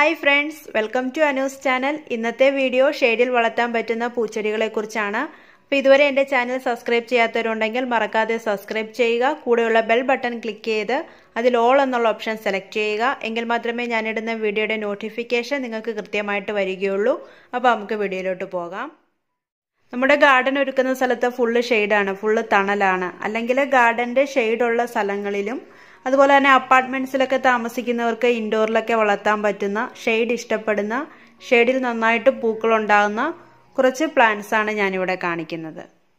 hi friends welcome to Anu's channel ഇന്നത്തെ video ഷെയ്ഡിൽ വളർത്താൻ പറ്റുന്ന പൂച്ചെടികളെ കുറിച്ചാണ് അപ്പോൾ ഇതുവരെ എൻ്റെ ചാനൽ സബ്സ്ക്രൈബ് ചെയ്യാത്തവരുണ്ടെങ്കിൽ മറക്കാതെ സബ്സ്ക്രൈബ് ചെയ്യുക കൂടെയുള്ള ബെൽ ബട്ടൺ ക്ലിക്ക് ചെയ്ത് അതിൽ ഓൾ എന്നുള്ള ഓപ്ഷൻ സെലക്ട് ചെയ്യുക എങ്കിൽ മാത്രമേ ഞാനിടുന്ന വീഡിയോയുടെ നോട്ടിഫിക്കേഷൻ നിങ്ങൾക്ക് കൃത്യമായിട്ട് വരികയുള്ളൂ അപ്പോൾ നമുക്ക് വീഡിയോയിലോട്ട് പോകാം നമ്മുടെ ഗാർഡൻ ഒരുക്കുന്ന സ്ഥലത്ത് ഫുള്ള് ഷെയ്ഡാണ് ഫുള്ള് തണലാണ് അല്ലെങ്കിൽ ഗാർഡൻ്റെ ഷെയ്ഡുള്ള സ്ഥലങ്ങളിലും അതുപോലെ തന്നെ അപ്പാർട്ട്മെൻറ്റ്സിലൊക്കെ താമസിക്കുന്നവർക്ക് ഇൻഡോറിലൊക്കെ വളർത്താൻ പറ്റുന്ന ഷെയ്ഡ് ഇഷ്ടപ്പെടുന്ന ഷെയ്ഡിൽ നന്നായിട്ട് പൂക്കളുണ്ടാകുന്ന കുറച്ച് പ്ലാന്റ്സ് ആണ് ഞാനിവിടെ കാണിക്കുന്നത്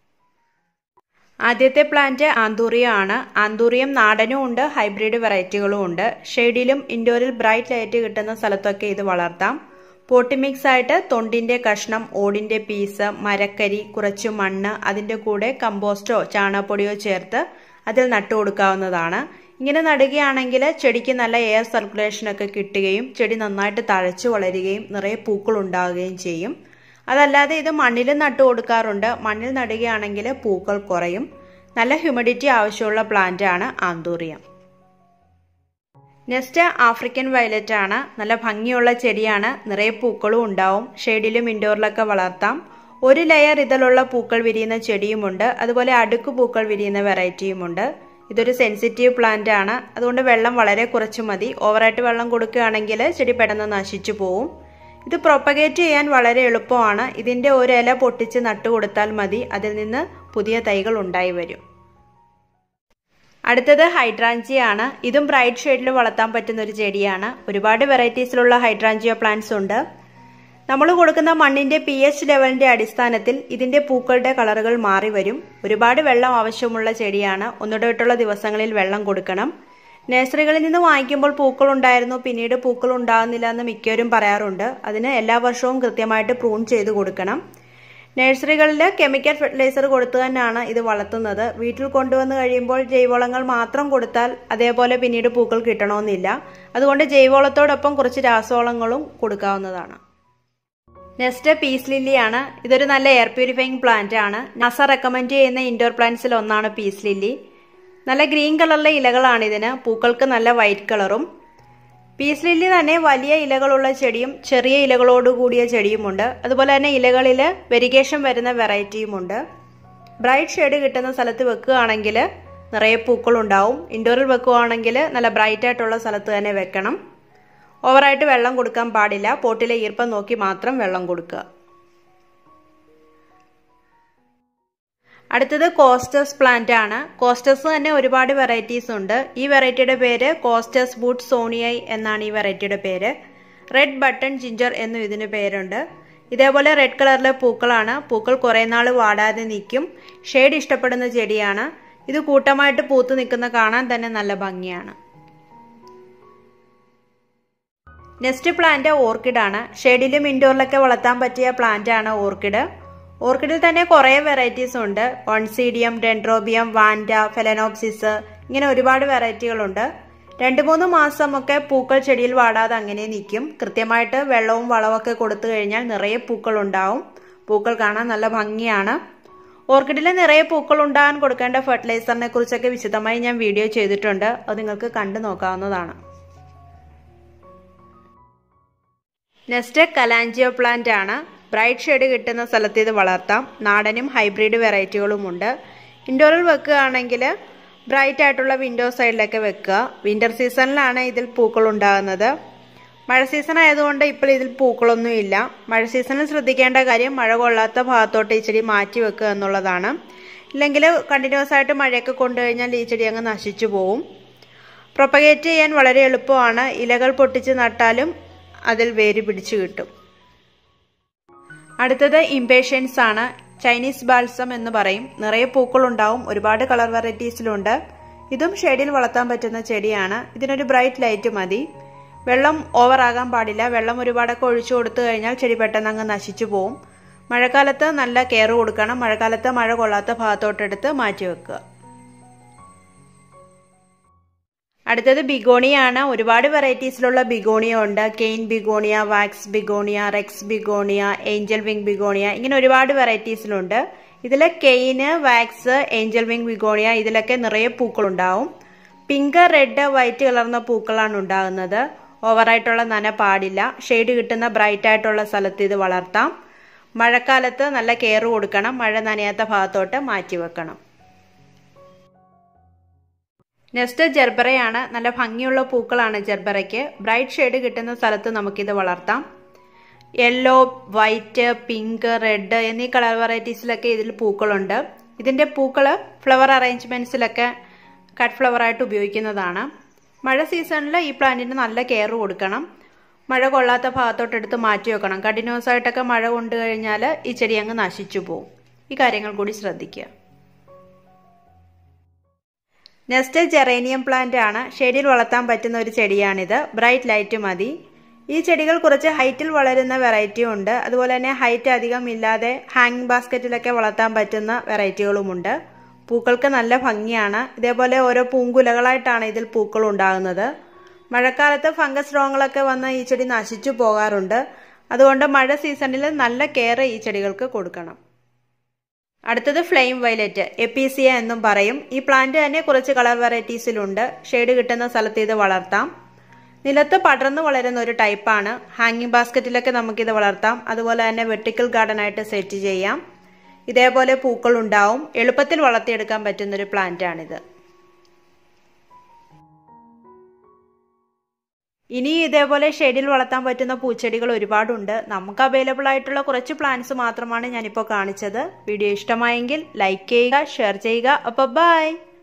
ആദ്യത്തെ പ്ലാന്റ് ആന്തൂറിയം ആണ് ആന്തൂറിയം നാടനും ഉണ്ട് ഹൈബ്രിഡ് വെറൈറ്റികളും ഉണ്ട് ഷെയ്ഡിലും ഇൻഡോറിൽ ബ്രൈറ്റ് ലൈറ്റ് കിട്ടുന്ന സ്ഥലത്തൊക്കെ ഇത് വളർത്താം പോട്ടി മിക്സ് ആയിട്ട് തൊണ്ടിന്റെ കഷ്ണം ഓടിന്റെ പീസ് മരക്കരി കുറച്ച് മണ്ണ് അതിന്റെ കൂടെ കമ്പോസ്റ്റോ ചാണകപ്പൊടിയോ ചേർത്ത് അതിൽ നട്ടു കൊടുക്കാവുന്നതാണ് ഇങ്ങനെ നടുകയാണെങ്കിൽ ചെടിക്ക് നല്ല എയർ സർക്കുലേഷൻ ഒക്കെ കിട്ടുകയും ചെടി നന്നായിട്ട് തഴച്ചു വളരുകയും നിറയെ പൂക്കൾ ഉണ്ടാവുകയും ചെയ്യും അതല്ലാതെ ഇത് മണ്ണിൽ നട്ടു കൊടുക്കാറുണ്ട് മണ്ണിൽ നടുകയാണെങ്കിൽ പൂക്കൾ കുറയും നല്ല ഹ്യൂമിഡിറ്റി ആവശ്യമുള്ള പ്ലാന്റ് ആണ് ആന്തൂറിയം നെക്സ്റ്റ് ആഫ്രിക്കൻ വയലറ്റ് ആണ് നല്ല ഭംഗിയുള്ള ചെടിയാണ് നിറയെ പൂക്കളും ഉണ്ടാവും ഷെയ്ഡിലും ഇൻഡോറിലൊക്കെ വളർത്താം ഒരു ലെയർ ഇതിലുള്ള പൂക്കൾ വിരിയുന്ന ചെടിയുമുണ്ട് അതുപോലെ അടുക്ക് പൂക്കൾ വിരിയുന്ന വെറൈറ്റിയുമുണ്ട് ഇതൊരു സെൻസിറ്റീവ് പ്ലാന്റ് ആണ് അതുകൊണ്ട് വെള്ളം വളരെ കുറച്ച് മതി ഓവറായിട്ട് വെള്ളം കൊടുക്കുകയാണെങ്കിൽ ചെടി പെട്ടെന്ന് നശിച്ചു പോവും ഇത് പ്രൊപ്പഗേറ്റ് ചെയ്യാൻ വളരെ എളുപ്പമാണ് ഇതിൻ്റെ ഒരു ഇല പൊട്ടിച്ച് നട്ടു കൊടുത്താൽ മതി അതിൽ നിന്ന് പുതിയ തൈകൾ ഉണ്ടായി വരും അടുത്തത് ഹൈഡ്രാഞ്ചിയ ആണ് ഇതും ബ്രൈറ്റ് ഷെയ്ഡിൽ വളർത്താൻ പറ്റുന്ന ഒരു ചെടിയാണ് ഒരുപാട് വെറൈറ്റീസിലുള്ള ഹൈഡ്രാഞ്ചിയ പ്ലാന്റ്സ് ഉണ്ട് നമ്മൾ കൊടുക്കുന്ന മണ്ണിന്റെ പി എച്ച് ലെവലിന്റെ അടിസ്ഥാനത്തിൽ ഇതിന്റെ പൂക്കളുടെ കളറുകൾ മാറി വരും ഒരുപാട് വെള്ളം ആവശ്യമുള്ള ചെടിയാണ് ഒന്നിടവിട്ടുള്ള ദിവസങ്ങളിൽ വെള്ളം കൊടുക്കണം നഴ്സറികളിൽ നിന്ന് വാങ്ങിക്കുമ്പോൾ പൂക്കൾ ഉണ്ടായിരുന്നു പിന്നീട് പൂക്കൾ ഉണ്ടാകുന്നില്ല എന്ന് മിക്കവരും പറയാറുണ്ട് അതിന് എല്ലാ വർഷവും കൃത്യമായിട്ട് പ്രൂൺ ചെയ്ത് കൊടുക്കണം നഴ്സറികളിൽ കെമിക്കൽ ഫെർട്ടിലൈസർ കൊടുത്തു തന്നെയാണ് ഇത് വളർത്തുന്നത് വീട്ടിൽ കൊണ്ടുവന്ന് കഴിയുമ്പോൾ ജൈവവളങ്ങൾ മാത്രം കൊടുത്താൽ അതേപോലെ പിന്നീട് പൂക്കൾ കിട്ടണമെന്നില്ല അതുകൊണ്ട് ജൈവവളത്തോടൊപ്പം കുറച്ച് രാസവളങ്ങളും കൊടുക്കാവുന്നതാണ് നെക്സ്റ്റ് പീസ് ലില്ലിയാണ് ഇതൊരു നല്ല എയർ പ്യൂരിഫയിങ് പ്ലാന്റ് ആണ് നസ റെക്കമെൻഡ് ചെയ്യുന്ന ഇൻഡോർ പ്ലാന്റ്സിൽ ഒന്നാണ് പീസ് ലില്ലി നല്ല ഗ്രീൻ കളറിലെ ഇലകളാണ് ഇതിന് പൂക്കൾക്ക് നല്ല വൈറ്റ് കളറും പീസ് ലില്ലി തന്നെ വലിയ ഇലകളുള്ള ചെടിയും ചെറിയ ഇലകളോട് കൂടിയ ചെടിയുമുണ്ട് അതുപോലെ തന്നെ ഇലകളിൽ വെരിഗേഷൻ വരുന്ന വെറൈറ്റിയുമുണ്ട് ബ്രൈറ്റ് ഷെയ്ഡ് കിട്ടുന്ന സ്ഥലത്ത് വെക്കുകയാണെങ്കിൽ നിറയെ പൂക്കളുണ്ടാവും ഇൻഡോറിൽ വെക്കുകയാണെങ്കിൽ നല്ല ബ്രൈറ്റ് ആയിട്ടുള്ള സ്ഥലത്ത് തന്നെ വെക്കണം ഓവറായിട്ട് വെള്ളം കൊടുക്കാൻ പാടില്ല പോട്ടിലെ ഈർപ്പം നോക്കി മാത്രം വെള്ളം കൊടുക്കുക അടുത്തത് കോസ്റ്റസ് പ്ലാന്റ് ആണ് കോസ്റ്റസ് തന്നെ ഒരുപാട് വെറൈറ്റീസ് ഉണ്ട് ഈ വെറൈറ്റിയുടെ പേര് കോസ്റ്റസ് ബൂട്ട് സോണിയൈ എന്നാണ് ഈ വെറൈറ്റിയുടെ പേര് റെഡ് ബട്ടൺ ജിഞ്ചർ എന്നും ഇതിന് പേരുണ്ട് ഇതേപോലെ റെഡ് കളറിലെ പൂക്കളാണ് പൂക്കൾ കുറേ നാൾ വാടാതെ നിൽക്കും ഷെയ്ഡ് ഇഷ്ടപ്പെടുന്ന ചെടിയാണ് ഇത് കൂട്ടമായിട്ട് പൂത്ത് നിൽക്കുന്ന കാണാൻ തന്നെ നല്ല ഭംഗിയാണ് നെക്സ്റ്റ് പ്ലാന്റ് ഓർക്കിഡ് ആണ് ഷെയ്ഡിലും ഇൻഡോറിലൊക്കെ വളർത്താൻ പറ്റിയ പ്ലാന്റ് ആണ് ഓർക്കിഡ് ഓർക്കിഡിൽ തന്നെ കുറേ വെറൈറ്റീസ് ഉണ്ട് ഓൺസീഡിയം ഡെൻഡ്രോബിയം വാൻഡ ഫെലനോപ്സിസ് ഇങ്ങനെ ഒരുപാട് വെറൈറ്റികളുണ്ട് രണ്ട് മൂന്ന് മാസമൊക്കെ പൂക്കൾ ചെടിയിൽ വാടാതെ അങ്ങനെ നിൽക്കും കൃത്യമായിട്ട് വെള്ളവും വളമൊക്കെ കൊടുത്തു കഴിഞ്ഞാൽ നിറയെ പൂക്കൾ ഉണ്ടാവും പൂക്കൾ കാണാൻ നല്ല ഭംഗിയാണ് ഓർക്കിഡിൽ നിറയെ പൂക്കൾ ഉണ്ടാകാൻ കൊടുക്കേണ്ട ഫെർട്ടിലൈസറിനെ കുറിച്ചൊക്കെ വിശദമായി ഞാൻ വീഡിയോ ചെയ്തിട്ടുണ്ട് അത് നിങ്ങൾക്ക് കണ്ടു നോക്കാവുന്നതാണ് നെക്സ്റ്റ് കലാഞ്ചിയോ പ്ലാന്റ് ആണ് ബ്രൈറ്റ് ഷെയ്ഡ് കിട്ടുന്ന സ്ഥലത്ത് ഇത് വളർത്താം നാടനും ഹൈബ്രിഡ് വെറൈറ്റികളുമുണ്ട് ഇൻഡോറിൽ വെക്കുകയാണെങ്കിൽ ബ്രൈറ്റ് ആയിട്ടുള്ള വിൻഡോ സൈഡിലൊക്കെ വെക്കുക വിൻ്റർ സീസണിലാണ് ഇതിൽ പൂക്കൾ ഉണ്ടാകുന്നത് മഴ സീസൺ ആയതുകൊണ്ട് ഇപ്പോൾ ഇതിൽ പൂക്കളൊന്നും ഇല്ല മഴ സീസണിൽ ശ്രദ്ധിക്കേണ്ട കാര്യം മഴ കൊള്ളാത്ത ഭാഗത്തോട്ട് ഈ ചെടി മാറ്റി വെക്കുക എന്നുള്ളതാണ് ഇല്ലെങ്കിൽ കണ്ടിന്യൂസ് ആയിട്ട് മഴയൊക്കെ കൊണ്ടുകഴിഞ്ഞാൽ ഈ ചെടി അങ്ങ് നശിച്ചു പോവും പ്രൊപ്പഗേറ്റ് ചെയ്യാൻ വളരെ എളുപ്പമാണ് ഇലകൾ പൊട്ടിച്ച് നട്ടാലും അതിൽ വേര് പിടിച്ചു കിട്ടും അടുത്തത് ഇംപേഷ്യൻസ് ആണ് ചൈനീസ് ബാൽസം എന്ന് പറയും നിറയെ പൂക്കളുണ്ടാവും ഒരുപാട് കളർ വെറൈറ്റീസിലുണ്ട് ഇതും ഷെയ്ഡിൽ വളർത്താൻ പറ്റുന്ന ചെടിയാണ് ഇതിനൊരു ബ്രൈറ്റ് ലൈറ്റ് മതി വെള്ളം ഓവർ ആകാൻ പാടില്ല വെള്ളം ഒരുപാടൊക്കെ ഒഴിച്ചു കൊടുത്തു കഴിഞ്ഞാൽ ചെടി പെട്ടെന്ന് അങ്ങ് നശിച്ചു പോവും മഴക്കാലത്ത് നല്ല കെയർ കൊടുക്കണം മഴക്കാലത്ത് മഴ കൊള്ളാത്ത ഭാഗത്തോട്ടെടുത്ത് മാറ്റി വെക്കുക അടുത്തത് ബിഗോണിയാണ് ഒരുപാട് വെറൈറ്റീസിലുള്ള ബിഗോണിയ ഉണ്ട് cane begonia wax begonia rex begonia angel wing begonia ഇങ്ങനെ ഒരുപാട് വെറൈറ്റീസിലുണ്ട് ഇതിൽ cane wax angel wing begonia ഇതിലൊക്കെ നിറയെ പൂക്കളുണ്ടാവും പിങ്ക് റെഡ് വൈറ്റ് കളർന്ന പൂക്കളാണ് ഉണ്ടാകുന്നത് ഓവറായിട്ടുള്ള നന പാടില്ല ഷെയ്ഡ് കിട്ടുന്ന ബ്രൈറ്റ് ആയിട്ടുള്ള സ്ഥലത്ത് ഇത് വളർത്താം മഴക്കാലത്ത് നല്ല കെയർ കൊടുക്കണം മഴ നനയാത്ത ഭാഗത്തോട്ട് മാറ്റി വെക്കണം നെക്സ്റ്റ് ജെർബറയാണ് നല്ല ഭംഗിയുള്ള പൂക്കളാണ് ജെർബറയ്ക്ക് ബ്രൈറ്റ് ഷെയ്ഡ് കിട്ടുന്ന സ്ഥലത്ത് നമുക്കിത് വളർത്താം യെല്ലോ വൈറ്റ് പിങ്ക് റെഡ് എന്നീ കളർ വെറൈറ്റീസിലൊക്കെ ഇതിൽ പൂക്കളുണ്ട് ഇതിൻ്റെ പൂക്കൾ ഫ്ലവർ അറേഞ്ച്മെൻറ്റ്സിലൊക്കെ കട്ട് ഫ്ലവറായിട്ട് ഉപയോഗിക്കുന്നതാണ് മഴ സീസണിൽ ഈ പ്ലാന്റിന് നല്ല കെയർ കൊടുക്കണം മഴ കൊള്ളാത്ത ഭാഗത്തോട്ട് എടുത്ത് മാറ്റി വെക്കണം കണ്ടിന്യൂസ് ആയിട്ടൊക്കെ മഴ കൊണ്ടു കഴിഞ്ഞാൽ ഈ ചെടി അങ്ങ് നശിച്ചു പോകും ഈ കാര്യങ്ങൾ കൂടി ശ്രദ്ധിക്കുക നെക്സ്റ്റ് ജെറേനിയം പ്ലാന്റ് ആണ് ഷെഡിൽ വളർത്താൻ പറ്റുന്ന ഒരു ചെടിയാണിത് ബ്രൈറ്റ് ലൈറ്റ് മതി ഈ ചെടികൾ കുറച്ച് ഹൈറ്റിൽ വളരുന്ന വെറൈറ്റിയും ഉണ്ട് അതുപോലെ തന്നെ ഹൈറ്റ് അധികം ഇല്ലാതെ ഹാങ്ങിങ് ബാസ്ക്കറ്റിലൊക്കെ വളർത്താൻ പറ്റുന്ന വെറൈറ്റികളുമുണ്ട് പൂക്കൾക്ക് നല്ല ഭംഗിയാണ് ഇതേപോലെ ഓരോ പൂങ്കുലകളായിട്ടാണ് ഇതിൽ പൂക്കൾ ഉണ്ടാകുന്നത് മഴക്കാലത്ത് ഫംഗസ് രോഗങ്ങളൊക്കെ വന്ന് ഈ ചെടി നശിച്ചു പോകാറുണ്ട് അതുകൊണ്ട് മഴ സീസണിൽ നല്ല കെയർ ഈ ചെടികൾക്ക് കൊടുക്കണം അടുത്തത് ഫ്ലെയിം വയലറ്റ് എപ്പീസിയ എന്നും പറയും ഈ പ്ലാന്റ് തന്നെ കുറച്ച് കളർ വെറൈറ്റീസിലുണ്ട് ഷെയ്ഡ് കിട്ടുന്ന സ്ഥലത്ത് ഇത് വളർത്താം നിലത്ത് പടർന്നു വളരുന്ന ഒരു ടൈപ്പാണ് ഹാങ്ങിങ് ബാസ്ക്കറ്റിലൊക്കെ നമുക്കിത് വളർത്താം അതുപോലെ തന്നെ വെർട്ടിക്കൽ ഗാർഡൻ ആയിട്ട് സെറ്റ് ചെയ്യാം ഇതേപോലെ പൂക്കൾ ഉണ്ടാവും എളുപ്പത്തിൽ വളർത്തിയെടുക്കാൻ പറ്റുന്നൊരു പ്ലാന്റ് ആണിത് ഇനി ഇതേപോലെ ഷെഡിൽ വളർത്താൻ പറ്റുന്ന പൂച്ചെടികൾ ഒരുപാടുണ്ട് നമുക്ക് അവൈലബിൾ ആയിട്ടുള്ള കുറച്ച് പ്ലാന്റ്സ് മാത്രമാണ് ഞാനിപ്പോൾ കാണിച്ചത് വീഡിയോ ഇഷ്ടമായെങ്കിൽ ലൈക്ക് ചെയ്യുക ഷെയർ ചെയ്യുക അപ്പോൾ ബൈ